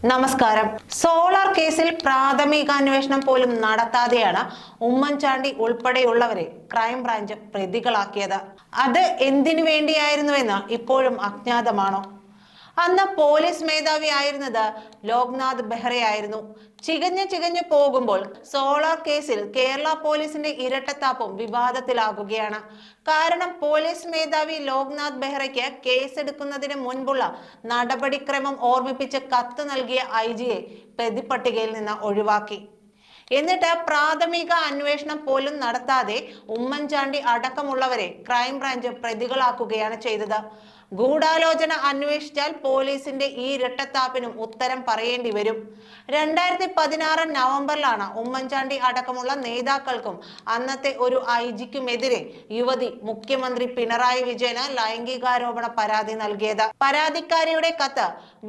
നമസ്കാരം സോളാർ കേസിൽ പ്രാഥമിക അന്വേഷണം പോലും നടത്താതെയാണ് ഉമ്മൻചാണ്ടി ഉൾപ്പെടെയുള്ളവരെ ക്രൈംബ്രാഞ്ച് പ്രതികളാക്കിയത് അത് എന്തിനു വേണ്ടിയായിരുന്നുവെന്ന് ഇപ്പോഴും അജ്ഞാതമാണോ അന്ന് പോലീസ് മേധാവി ആയിരുന്നത് ലോക്നാഥ് ബെഹ്റയായിരുന്നു ചികഞ്ഞു ചികഞ്ഞു പോകുമ്പോൾ സോളാർ കേസിൽ കേരള പോലീസിന്റെ ഇരട്ടത്താപ്പും വിവാദത്തിലാകുകയാണ് കാരണം പോലീസ് മേധാവി ലോക്നാഥ് ബെഹ്റയ്ക്ക് കേസെടുക്കുന്നതിന് മുൻപുള്ള നടപടിക്രമം ഓർമ്മിപ്പിച്ച് കത്ത് നൽകിയ ഐ ജിയെ പ്രതിപട്ടികയിൽ നിന്ന് ഒഴിവാക്കി എന്നിട്ട് പ്രാഥമിക അന്വേഷണം പോലും നടത്താതെ ഉമ്മൻചാണ്ടി അടക്കമുള്ളവരെ ക്രൈംബ്രാഞ്ച് പ്രതികളാക്കുകയാണ് ചെയ്തത് ഗൂഢാലോചന അന്വേഷിച്ചാൽ പോലീസിന്റെ ഈ ഇരട്ടത്താപ്പിനും ഉത്തരം പറയേണ്ടി വരും രണ്ടായിരത്തി പതിനാറ് നവംബറിലാണ് ഉമ്മൻചാണ്ടി അടക്കമുള്ള നേതാക്കൾക്കും അന്നത്തെ ഒരു ഐ ജിക്കുമെതിരെ യുവതി മുഖ്യമന്ത്രി പിണറായി വിജയന് ലൈംഗികാരോപണ പരാതി നൽകിയത് പരാതിക്കാരിയുടെ കത്ത്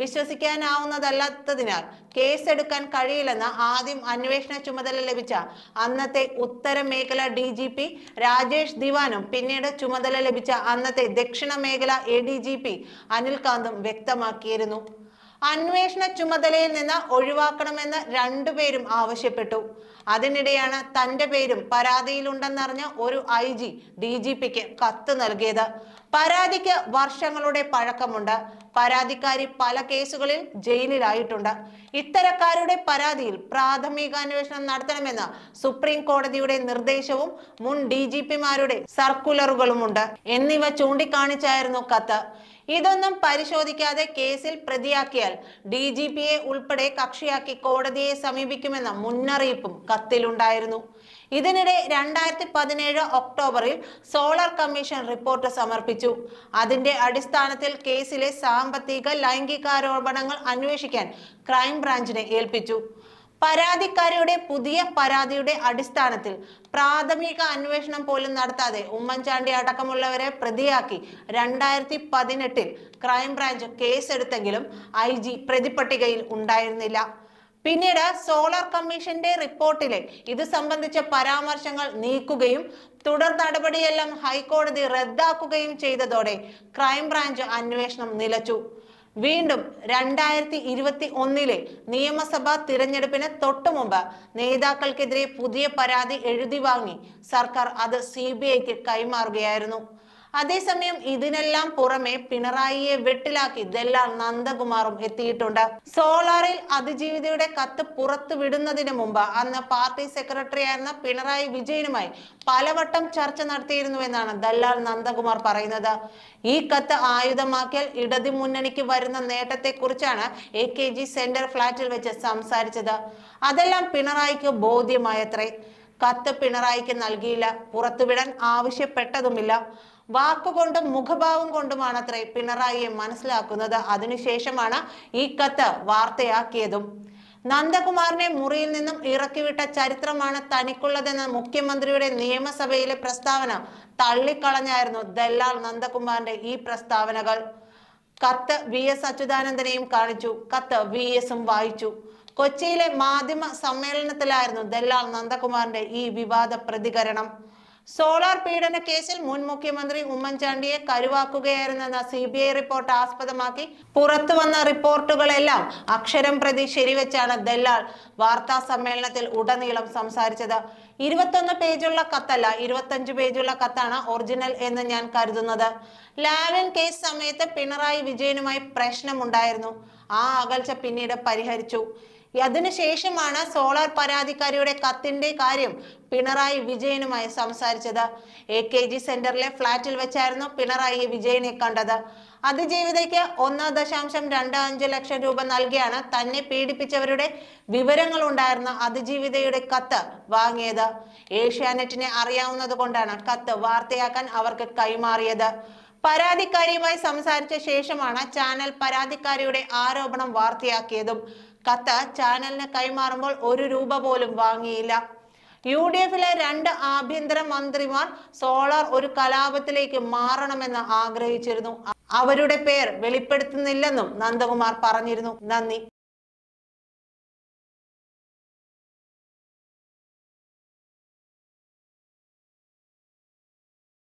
വിശ്വസിക്കാനാവുന്നതല്ലാത്തതിനാൽ കേസെടുക്കാൻ കഴിയില്ലെന്ന് ആദ്യം അന്വേഷണ ചുമതല ലഭിച്ച അന്നത്തെ ഉത്തര മേഖല ഡി ജി പി രാജേഷ് ദിവാനും പിന്നീട് ചുമതല ലഭിച്ച അന്നത്തെ ദക്ഷിണ മേഖല എ ഡി ജി പി അനിൽകാന്തും വ്യക്തമാക്കിയിരുന്നു അന്വേഷണ ചുമതലയിൽ നിന്ന് ഒഴിവാക്കണമെന്ന് രണ്ടുപേരും ആവശ്യപ്പെട്ടു അതിനിടെയാണ് തന്റെ പേരും പരാതിയിലുണ്ടെന്നറിഞ്ഞ ഒരു ഐ ജി ഡി ജി പിക്ക് കത്ത് നൽകിയത് പരാതിക്ക് വർഷങ്ങളുടെ പഴക്കമുണ്ട് പരാതിക്കാരി പല കേസുകളിൽ ജയിലിലായിട്ടുണ്ട് ഇത്തരക്കാരുടെ പരാതിയിൽ പ്രാഥമിക അന്വേഷണം നടത്തണമെന്ന് സുപ്രീം കോടതിയുടെ നിർദ്ദേശവും മുൻ ഡി ജി പിമാരുടെ സർക്കുലറുകളുമുണ്ട് എന്നിവ ചൂണ്ടിക്കാണിച്ചായിരുന്നു കത്ത് ഇതൊന്നും പരിശോധിക്കാതെ കേസിൽ പ്രതിയാക്കിയാൽ ഡി ജി പിയെ ഉൾപ്പെടെ കക്ഷിയാക്കി കോടതിയെ സമീപിക്കുമെന്ന മുന്നറിയിപ്പും കത്തിലുണ്ടായിരുന്നു ഇതിനിടെ രണ്ടായിരത്തി പതിനേഴ് ഒക്ടോബറിൽ സോളാർ കമ്മീഷൻ റിപ്പോർട്ട് സമർപ്പിച്ചു അതിന്റെ അടിസ്ഥാനത്തിൽ കേസിലെ സാമ്പത്തിക ലൈംഗികാരോപണങ്ങൾ അന്വേഷിക്കാൻ ക്രൈംബ്രാഞ്ചിനെ ഏൽപ്പിച്ചു പരാതിക്കാരിയുടെ പുതിയ പരാതിയുടെ അടിസ്ഥാനത്തിൽ പ്രാഥമിക അന്വേഷണം പോലും നടത്താതെ ഉമ്മൻചാണ്ടി അടക്കമുള്ളവരെ പ്രതിയാക്കി രണ്ടായിരത്തി പതിനെട്ടിൽ ക്രൈംബ്രാഞ്ച് കേസെടുത്തെങ്കിലും ഐ ജി പ്രതിപട്ടികയിൽ ഉണ്ടായിരുന്നില്ല പിന്നീട് സോളാർ കമ്മീഷന്റെ റിപ്പോർട്ടിലെ ഇത് സംബന്ധിച്ച പരാമർശങ്ങൾ നീക്കുകയും തുടർ നടപടിയെല്ലാം ഹൈക്കോടതി റദ്ദാക്കുകയും ചെയ്തതോടെ ക്രൈംബ്രാഞ്ച് അന്വേഷണം നിലച്ചു വീണ്ടും രണ്ടായിരത്തി ഇരുപത്തി ഒന്നിലെ നിയമസഭാ തിരഞ്ഞെടുപ്പിന് തൊട്ടു മുമ്പ് നേതാക്കൾക്കെതിരെ പുതിയ പരാതി എഴുതി വാങ്ങി സർക്കാർ അത് സി ബി ഐക്ക് കൈമാറുകയായിരുന്നു അതേസമയം ഇതിനെല്ലാം പുറമെ പിണറായിയെ വെട്ടിലാക്കി ദല്ലാൽ നന്ദകുമാറും എത്തിയിട്ടുണ്ട് സോളാറിൽ അതിജീവിതയുടെ കത്ത് പുറത്തു വിടുന്നതിന് മുമ്പ് അന്ന് പാർട്ടി സെക്രട്ടറി ആയിരുന്ന പിണറായി വിജയനുമായി പലവട്ടം ചർച്ച നടത്തിയിരുന്നുവെന്നാണ് ദല്ലാൽ നന്ദകുമാർ പറയുന്നത് ഈ കത്ത് ആയുധമാക്കിയാൽ ഇടതു മുന്നണിക്ക് വരുന്ന നേട്ടത്തെക്കുറിച്ചാണ് എ കെ ജി സെന്റർ ഫ്ളാറ്റിൽ വെച്ച് സംസാരിച്ചത് അതെല്ലാം പിണറായിക്ക് ബോധ്യമായത്രേ കത്ത് പിണറായിക്ക് നൽകിയില്ല പുറത്തുവിടാൻ ആവശ്യപ്പെട്ടതുമില്ല വാക്കുകൊണ്ടും മുഖഭാവം കൊണ്ടുമാണത്രേ പിണറായിയെ മനസ്സിലാക്കുന്നത് അതിനുശേഷമാണ് ഈ കത്ത് വാർത്തയാക്കിയതും നന്ദകുമാറിനെ മുറിയിൽ നിന്നും ഇറക്കിവിട്ട ചരിത്രമാണ് തനിക്കുള്ളതെന്ന മുഖ്യമന്ത്രിയുടെ നിയമസഭയിലെ പ്രസ്താവന തള്ളിക്കളഞ്ഞായിരുന്നു ദല്ലാൽ നന്ദകുമാറിന്റെ ഈ പ്രസ്താവനകൾ കത്ത് വി എസ് അച്യുതാനന്ദനെയും കാണിച്ചു കത്ത് വി എസും വായിച്ചു കൊച്ചിയിലെ മാധ്യമ സമ്മേളനത്തിലായിരുന്നു ദല്ലാൽ നന്ദകുമാറിന്റെ ഈ വിവാദ പ്രതികരണം സോളാർ പീഡന കേസിൽ മുൻ മുഖ്യമന്ത്രി ഉമ്മൻചാണ്ടിയെ കരുവാക്കുകയായിരുന്നെന്ന സി ബി ഐ റിപ്പോർട്ട് ആസ്പദമാക്കി പുറത്തു വന്ന റിപ്പോർട്ടുകളെല്ലാം അക്ഷരം പ്രതി ശരിവെച്ചാണ് ദല്ലാൽ വാർത്താ സമ്മേളനത്തിൽ ഉടനീളം സംസാരിച്ചത് ഇരുപത്തൊന്ന് പേജുള്ള കത്തല്ല ഇരുപത്തഞ്ച് പേജുള്ള കത്താണ് ഒറിജിനൽ എന്ന് ഞാൻ കരുതുന്നത് ലാവൻ കേസ് സമയത്ത് പിണറായി വിജയനുമായി പ്രശ്നമുണ്ടായിരുന്നു ആ അകൽച്ച പിന്നീട് പരിഹരിച്ചു അതിനുശേഷമാണ് സോളാർ പരാതിക്കാരിയുടെ കത്തിന്റെ കാര്യം പിണറായി വിജയനുമായി സംസാരിച്ചത് എ കെ ജി സെന്ററിലെ ഫ്ളാറ്റിൽ വെച്ചായിരുന്നു പിണറായി വിജയനെ കണ്ടത് അതിജീവിതയ്ക്ക് ഒന്ന് ദശാംശം രണ്ട് അഞ്ച് ലക്ഷം രൂപ നൽകിയാണ് തന്നെ പീഡിപ്പിച്ചവരുടെ വിവരങ്ങൾ ഉണ്ടായിരുന്ന അതിജീവിതയുടെ കത്ത് വാങ്ങിയത് ഏഷ്യാനെറ്റിനെ അറിയാവുന്നത് കൊണ്ടാണ് കത്ത് വാർത്തയാക്കാൻ അവർക്ക് കൈമാറിയത് പരാതിക്കാരിയുമായി സംസാരിച്ച ശേഷമാണ് ചാനൽ പരാതിക്കാരിയുടെ ആരോപണം വാർത്തയാക്കിയതും കത്ത് ചാനലിന് കൈമാറുമ്പോൾ ഒരു രൂപ പോലും വാങ്ങിയില്ല യു ഡി എഫിലെ രണ്ട് ആഭ്യന്തര മന്ത്രിമാർ സോളാർ ഒരു കലാപത്തിലേക്ക് മാറണമെന്ന് ആഗ്രഹിച്ചിരുന്നു അവരുടെ പേർ വെളിപ്പെടുത്തുന്നില്ലെന്നും നന്ദകുമാർ പറഞ്ഞിരുന്നു നന്ദി